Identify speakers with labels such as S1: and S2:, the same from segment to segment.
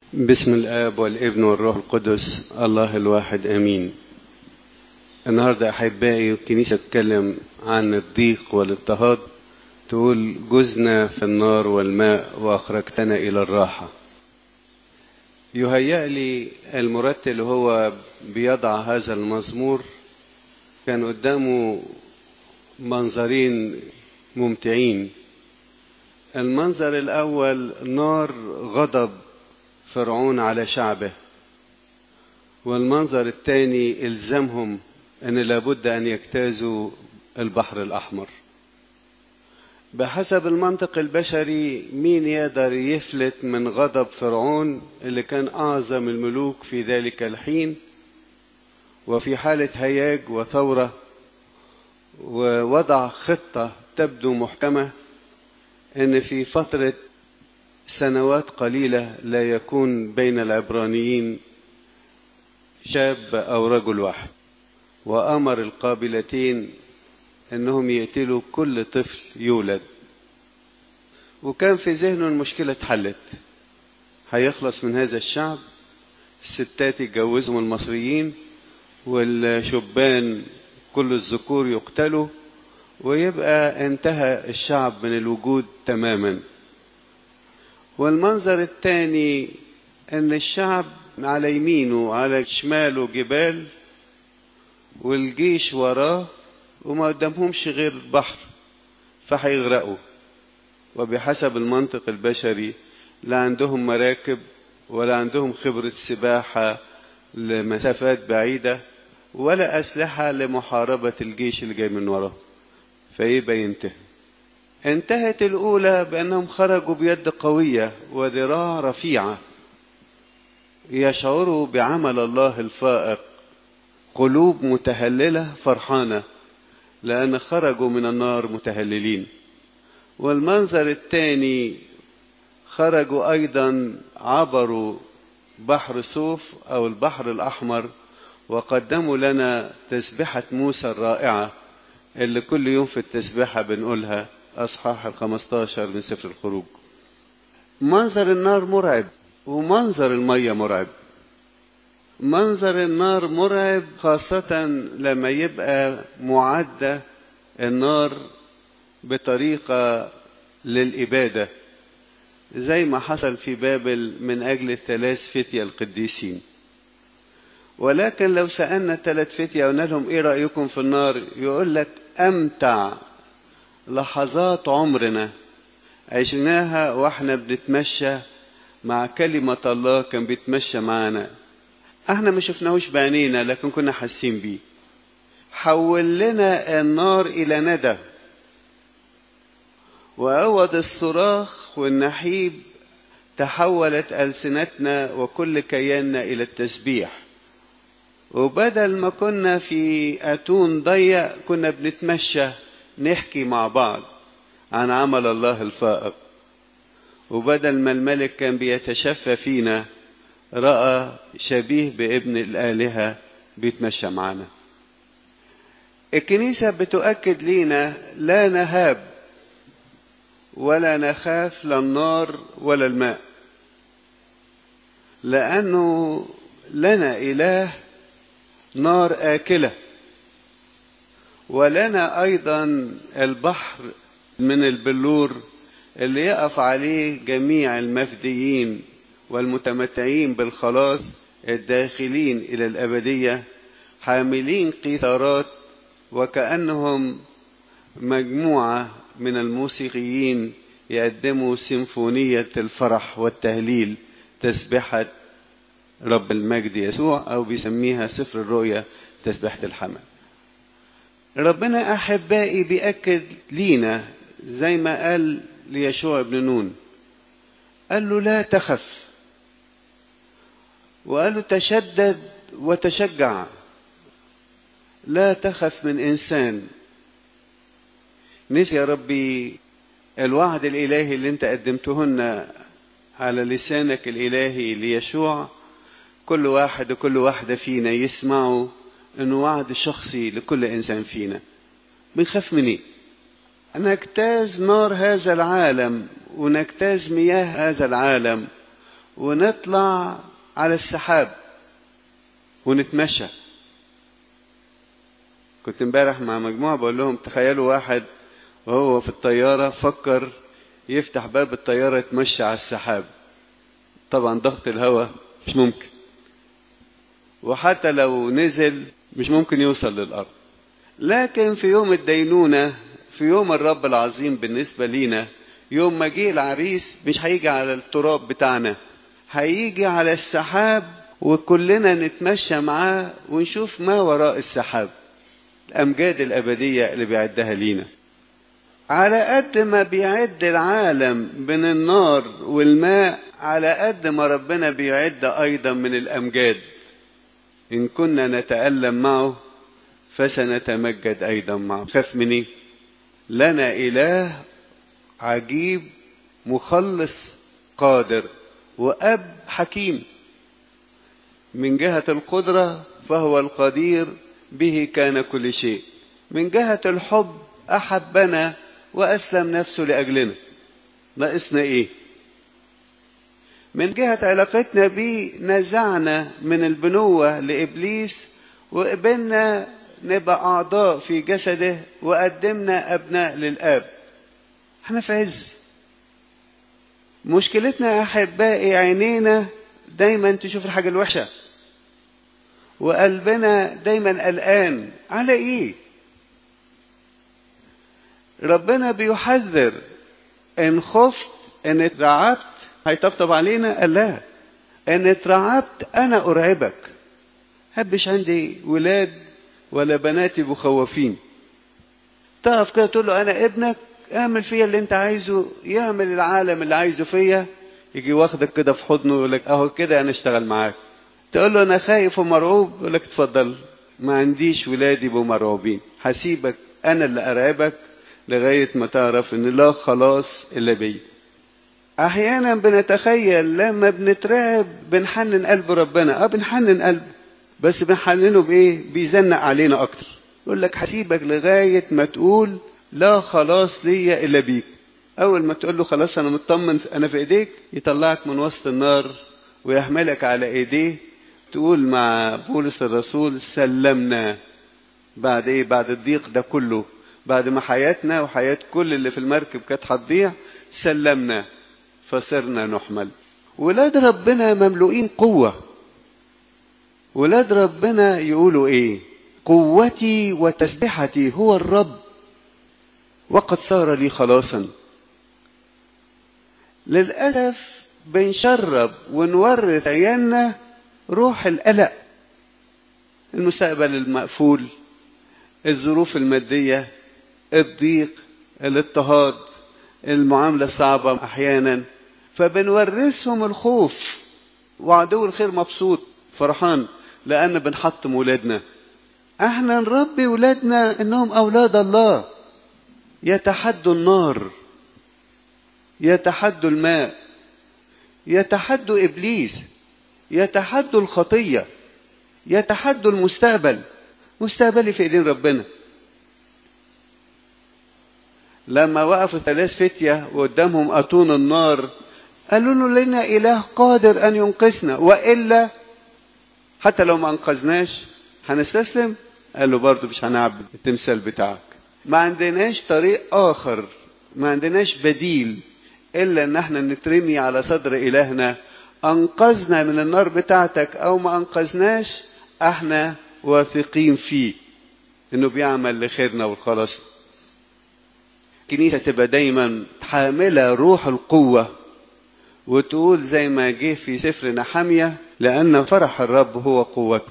S1: بسم الآب والابن والروح القدس الله الواحد آمين النهاردة أحبائي الكنيسة تتكلم عن الضيق والاضطهاد تقول جزنا في النار والماء وأخرجتنا إلى الراحة يهيأ لي المرتل هو بيضع هذا المزمور كان قدامه منظرين ممتعين المنظر الأول نار غضب فرعون على شعبه والمنظر الثاني إلزامهم أن لابد أن يجتازوا البحر الأحمر بحسب المنطق البشري مين يقدر يفلت من غضب فرعون اللي كان أعظم الملوك في ذلك الحين وفي حالة هياج وثورة ووضع خطة تبدو محكمة أن في فترة سنوات قليلة لا يكون بين العبرانيين شاب أو رجل واحد وأمر القابلتين أنهم يقتلوا كل طفل يولد وكان في ذهنه المشكلة اتحلت هيخلص من هذا الشعب الستات يتجوزهم المصريين والشبان كل الذكور يقتلوا ويبقى انتهى الشعب من الوجود تماما والمنظر الثاني ان الشعب على يمينه على شماله جبال والجيش وراه وما قدامهمش غير البحر فهيغرقوا وبحسب المنطق البشري لا عندهم مراكب ولا عندهم خبرة سباحة لمسافات بعيدة ولا أسلحة لمحاربة الجيش اللي جاي من وراه فيبقى ينتهي انتهت الأولى بأنهم خرجوا بيد قوية وذراع رفيعة يشعروا بعمل الله الفائق قلوب متهللة فرحانة لأن خرجوا من النار متهللين والمنظر الثاني خرجوا أيضا عبروا بحر صوف أو البحر الأحمر وقدموا لنا تسبحة موسى الرائعة اللي كل يوم في التسبحة بنقولها أصحاح الخمستاشر من سفر الخروج منظر النار مرعب ومنظر المية مرعب منظر النار مرعب خاصة لما يبقى معدة النار بطريقة للإبادة زي ما حصل في بابل من أجل الثلاث فتية القديسين ولكن لو سألنا الثلاث فتية قلنا لهم إيه رأيكم في النار يقول لك أمتع لحظات عمرنا عشناها واحنا بنتمشى مع كلمة الله كان بيتمشى معنا احنا ما شفناهوش بعينينا لكن كنا حاسين بيه حول لنا النار الى ندى وأوض الصراخ والنحيب تحولت ألسنتنا وكل كياننا إلى التسبيح وبدل ما كنا في أتون ضيق كنا بنتمشى نحكي مع بعض عن عمل الله الفائق وبدل ما الملك كان بيتشفى فينا رأى شبيه بابن الآلهة بيتمشى معنا الكنيسة بتؤكد لينا لا نهاب ولا نخاف لا النار ولا الماء لأنه لنا إله نار آكلة ولنا أيضا البحر من البلور اللي يقف عليه جميع المفديين والمتمتعين بالخلاص الداخلين إلى الأبدية حاملين قيثارات وكأنهم مجموعة من الموسيقيين يقدموا سيمفونية الفرح والتهليل تسبحة رب المجد يسوع أو بيسميها سفر الرؤيا تسبحة الحمل ربنا أحبائي بيأكد لينا زي ما قال ليشوع بن نون قال له لا تخف وقال له تشدد وتشجع لا تخف من إنسان نسي يا ربي الوعد الإلهي اللي انت قدمتهن على لسانك الإلهي ليشوع كل واحد وكل واحدة فينا يسمعوا انه وعد شخصي لكل انسان فينا بنخاف من ايه نجتاز نار هذا العالم ونجتاز مياه هذا العالم ونطلع على السحاب ونتمشى كنت امبارح مع مجموعة بقول لهم تخيلوا واحد وهو في الطيارة فكر يفتح باب الطيارة يتمشى على السحاب طبعا ضغط الهواء مش ممكن وحتى لو نزل مش ممكن يوصل للأرض لكن في يوم الدينونة في يوم الرب العظيم بالنسبة لينا يوم ما جه العريس مش هيجي على التراب بتاعنا هيجي على السحاب وكلنا نتمشى معاه ونشوف ما وراء السحاب الأمجاد الأبدية اللي بيعدها لينا على قد ما بيعد العالم من النار والماء على قد ما ربنا بيعد أيضا من الأمجاد إن كنا نتألم معه فسنتمجد أيضا معه خاف من إيه؟ لنا إله عجيب مخلص قادر وأب حكيم من جهة القدرة فهو القدير به كان كل شيء من جهة الحب أحبنا وأسلم نفسه لأجلنا ناقصنا إيه من جهة علاقتنا بيه نزعنا من البنوة لإبليس وقبلنا نبقى أعضاء في جسده وقدمنا أبناء للآب احنا في عز مشكلتنا يا أحبائي عينينا دايما تشوف الحاجة الوحشة وقلبنا دايما قلقان على ايه ربنا بيحذر ان خفت ان اترعبت هيطبطب علينا قال لا ان اترعبت انا ارعبك هبش عندي ولاد ولا بناتي مخوفين تقف كده تقول له انا ابنك اعمل فيا اللي انت عايزه يعمل العالم اللي عايزه فيا يجي واخدك كده في حضنه ويقول لك اهو كده انا اشتغل معاك تقول له انا خايف ومرعوب يقول لك اتفضل ما عنديش ولادي يبقوا مرعوبين هسيبك انا اللي ارعبك لغايه ما تعرف ان لا خلاص الا بي احيانا بنتخيل لما بنترعب بنحنن قلب ربنا اه بنحنن قلبه بس بنحننه بايه بيزنق علينا اكتر يقول لك هسيبك لغايه ما تقول لا خلاص ليا الا بيك اول ما تقول له خلاص انا مطمن انا في ايديك يطلعك من وسط النار ويحملك على ايديه تقول مع بولس الرسول سلمنا بعد ايه بعد الضيق ده كله بعد ما حياتنا وحياة كل اللي في المركب كانت هتضيع سلمنا فصرنا نحمل ولاد ربنا مملوئين قوة ولاد ربنا يقولوا ايه قوتي وتسبحتي هو الرب وقد صار لي خلاصا للأسف بنشرب ونورث عيالنا روح القلق المستقبل المقفول الظروف المادية الضيق الاضطهاد المعاملة الصعبة أحيانا فبنورثهم الخوف وعدو الخير مبسوط فرحان لأن بنحطم ولادنا احنا نربي ولادنا انهم اولاد الله يتحدوا النار يتحدوا الماء يتحدوا ابليس يتحدوا الخطيه يتحدوا المستقبل مستقبلي في ايدين ربنا لما وقفوا ثلاث فتية وقدامهم أتون النار قالوا له لنا إله قادر أن ينقذنا وإلا حتى لو ما أنقذناش هنستسلم قال له برضه مش هنعبد التمثال بتاعك ما عندناش طريق آخر ما عندناش بديل إلا إن احنا نترمي على صدر إلهنا أنقذنا من النار بتاعتك أو ما أنقذناش احنا واثقين فيه إنه بيعمل لخيرنا والخلاص الكنيسة تبقى دايما حاملة روح القوة وتقول زي ما جه في سفر نحمية لأن فرح الرب هو قوته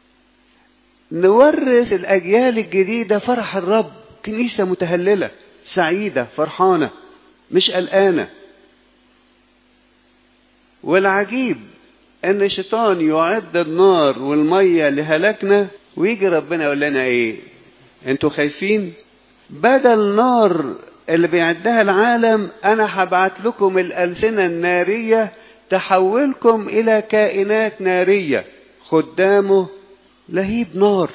S1: نورث الأجيال الجديدة فرح الرب كنيسة متهللة سعيدة فرحانة مش قلقانة والعجيب ان الشيطان يعد النار والمية لهلاكنا ويجي ربنا يقول لنا ايه انتوا خايفين بدل نار اللي بيعدها العالم انا هبعت لكم الالسنة النارية تحولكم الى كائنات نارية خدامه لهيب نار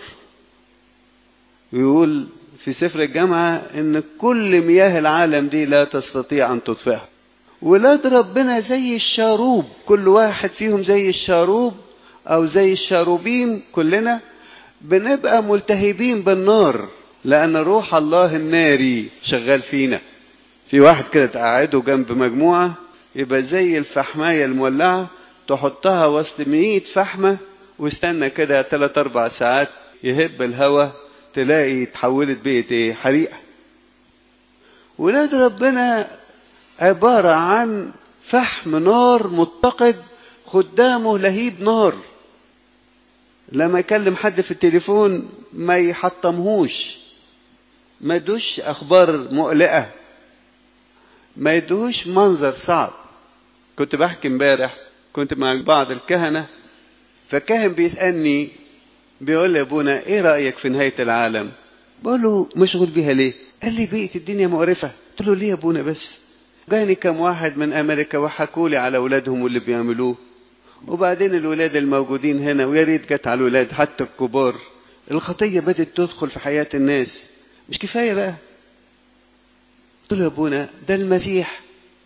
S1: يقول في سفر الجامعة ان كل مياه العالم دي لا تستطيع ان تطفئها ولاد ربنا زي الشاروب كل واحد فيهم زي الشاروب او زي الشاروبيم كلنا بنبقى ملتهبين بالنار لان روح الله الناري شغال فينا في واحد كده تقعده جنب مجموعة يبقى زي الفحماية المولعة تحطها وسط مئة فحمة واستنى كده ثلاث أربع ساعات يهب الهواء تلاقي اتحولت بقت ايه حريقة ولاد ربنا عبارة عن فحم نار متقد قدامه لهيب نار لما يكلم حد في التليفون ما يحطمهوش ما يدوش اخبار مقلقه ما يدوش منظر صعب كنت بحكي امبارح كنت مع بعض الكهنه فكاهن بيسالني بيقول لي يا ابونا ايه رايك في نهايه العالم بقول له مشغول بيها ليه قال لي بقيت الدنيا مقرفه قلت له ليه يا ابونا بس جاني كم واحد من امريكا وحكوا لي على اولادهم واللي بيعملوه وبعدين الولاد الموجودين هنا ويا ريت جت على الولاد حتى الكبار الخطيه بدات تدخل في حياه الناس مش كفايه بقى قلت له يا ابونا ده المسيح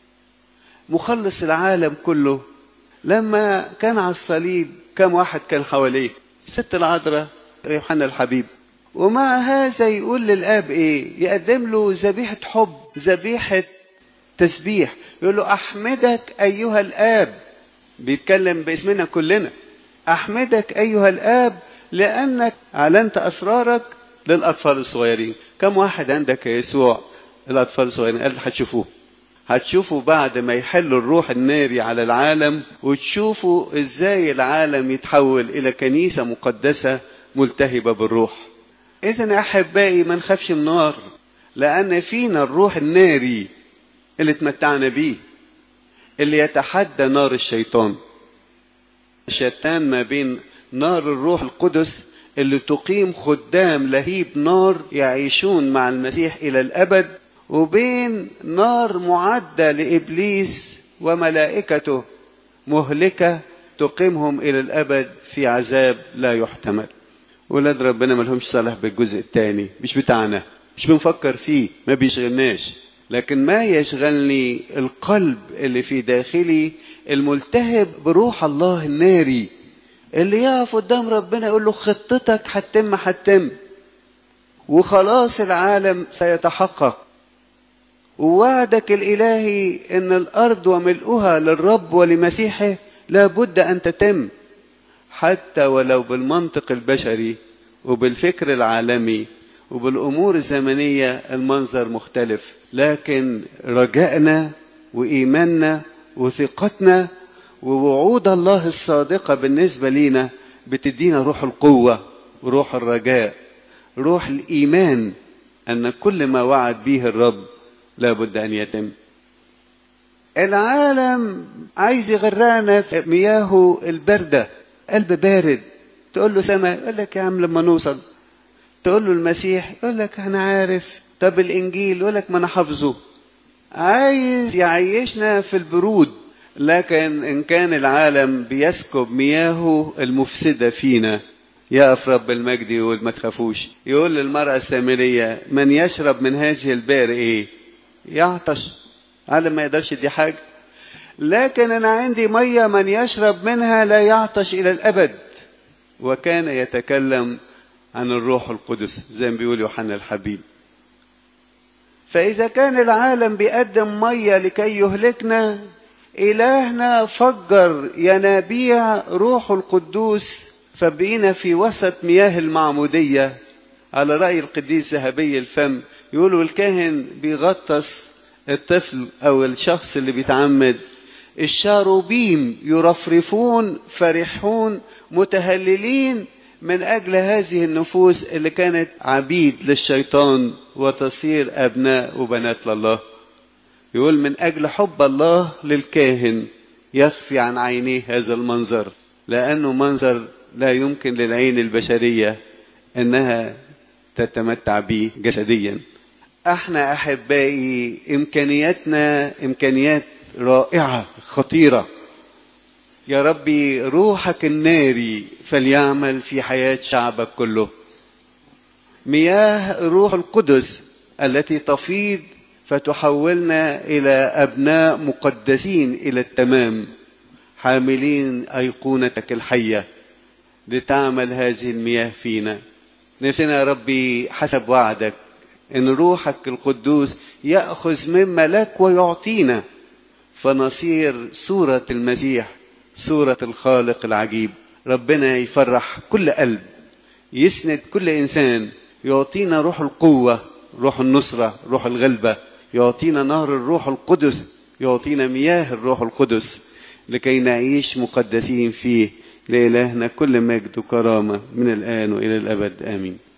S1: مخلص العالم كله لما كان على الصليب كم واحد كان حواليه الست العذراء يوحنا الحبيب ومع هذا يقول للاب ايه يقدم له ذبيحه حب ذبيحه تسبيح يقول له احمدك ايها الاب بيتكلم باسمنا كلنا احمدك ايها الاب لانك اعلنت اسرارك للاطفال الصغيرين كم واحد عندك يا يسوع الاطفال الصغيرين قال هتشوفوه هتشوفوا بعد ما يحل الروح الناري على العالم وتشوفوا ازاي العالم يتحول الى كنيسه مقدسه ملتهبه بالروح اذا يا احبائي ما نخافش من النار لان فينا الروح الناري اللي اتمتعنا بيه اللي يتحدى نار الشيطان الشيطان ما بين نار الروح القدس اللي تقيم خدام لهيب نار يعيشون مع المسيح الى الابد وبين نار معدة لإبليس وملائكته مهلكة تقيمهم إلى الأبد في عذاب لا يحتمل ولاد ربنا ملهمش صلاح بالجزء الثاني مش بتاعنا مش بنفكر فيه ما بيشغلناش لكن ما يشغلني القلب اللي في داخلي الملتهب بروح الله الناري اللي يقف قدام ربنا يقول له خطتك هتتم هتتم وخلاص العالم سيتحقق ووعدك الإلهي أن الأرض وملؤها للرب ولمسيحه لابد أن تتم حتى ولو بالمنطق البشري وبالفكر العالمي وبالأمور الزمنية المنظر مختلف لكن رجائنا وإيماننا وثقتنا ووعود الله الصادقة بالنسبة لنا بتدينا روح القوة وروح الرجاء روح الإيمان أن كل ما وعد به الرب لابد أن يتم العالم عايز يغرقنا في مياهه الباردة قلب بارد تقول له سما يقول لك يا عم لما نوصل تقول له المسيح يقول لك أنا عارف طب الإنجيل يقول لك ما أنا حافظه عايز يعيشنا في البرود لكن إن كان العالم بيسكب مياهه المفسدة فينا يقف رب المجد يقول ما تخافوش يقول للمرأة السامرية من يشرب من هذه البئر إيه يعطش عالم ما يقدرش يدي حاجة لكن أنا عندي مية من يشرب منها لا يعطش إلى الأبد وكان يتكلم عن الروح القدس زي ما بيقول يوحنا الحبيب فإذا كان العالم بيقدم مية لكي يهلكنا إلهنا فجر ينابيع روح القدوس فبقينا في وسط مياه المعمودية على رأي القديس ذهبي الفم يقولوا الكاهن بيغطس الطفل أو الشخص اللي بيتعمد الشاروبيم يرفرفون فرحون متهللين من أجل هذه النفوس اللي كانت عبيد للشيطان وتصير أبناء وبنات لله يقول من أجل حب الله للكاهن يخفي عن عينيه هذا المنظر لأنه منظر لا يمكن للعين البشرية أنها تتمتع به جسديا احنا أحبائي إمكانياتنا إمكانيات رائعة خطيرة يا ربي روحك الناري فليعمل في حياة شعبك كله مياه روح القدس التي تفيض فتحولنا إلى أبناء مقدسين إلى التمام حاملين أيقونتك الحية لتعمل هذه المياه فينا نفسنا يا ربي حسب وعدك ان روحك القدوس ياخذ مما لك ويعطينا فنصير صوره المسيح صوره الخالق العجيب ربنا يفرح كل قلب يسند كل انسان يعطينا روح القوه روح النصره روح الغلبه يعطينا نهر الروح القدس يعطينا مياه الروح القدس لكي نعيش مقدسين فيه لإلهنا كل مجد وكرامة من الآن وإلى الأبد آمين